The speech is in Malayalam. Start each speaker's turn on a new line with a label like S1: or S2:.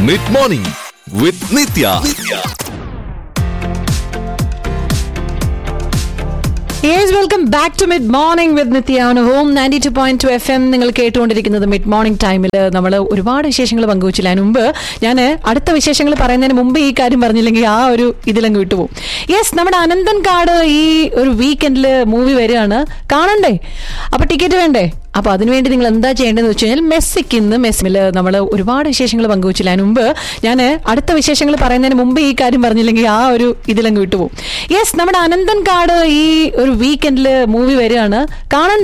S1: mid morning with Nithya
S2: yes welcome back to mid morning with നിത്യാണ് home ninety two point two F M നിങ്ങൾ കേട്ടുകൊണ്ടിരിക്കുന്നത് മിഡ് മോർണിംഗ് ടൈമിൽ നമ്മൾ ഒരുപാട് വിശേഷങ്ങൾ പങ്കുവച്ചില്ല അതിന് മുമ്പ് ഞാൻ അടുത്ത വിശേഷങ്ങൾ പറയുന്നതിന് മുമ്പ് ഈ കാര്യം പറഞ്ഞില്ലെങ്കിൽ ആ ഒരു ഇതിലങ്ങ് വിട്ടുപോകും യെസ് നമ്മുടെ അനന്തൻ കാട് ഈ ഒരു വീക്കെൻഡിൽ മൂവി വരികയാണ് കാണണ്ടേ അപ്പൊ ടിക്കറ്റ് വേണ്ടേ അപ്പൊ അതിനുവേണ്ടി നിങ്ങൾ എന്താ ചെയ്യേണ്ടതെന്ന് വെച്ച് കഴിഞ്ഞാൽ മെസ്സിക്ക് ഇന്ന് മെസ്സിൽ നമ്മൾ ഒരുപാട് വിശേഷങ്ങൾ പങ്കുവച്ചില്ല അതിന് മുമ്പ് ഞാൻ അടുത്ത വിശേഷങ്ങൾ പറയുന്നതിന് മുമ്പ് ഈ കാര്യം പറഞ്ഞില്ലെങ്കിൽ ആ ഒരു ഇതിലങ്ങ് വിട്ടുപോകും യെസ് നമ്മുടെ അനന്തൻ കാട് ഈ ഒരു വീക്കെൻഡിൽ മൂവി വരികയാണ് കാണണ്ടേ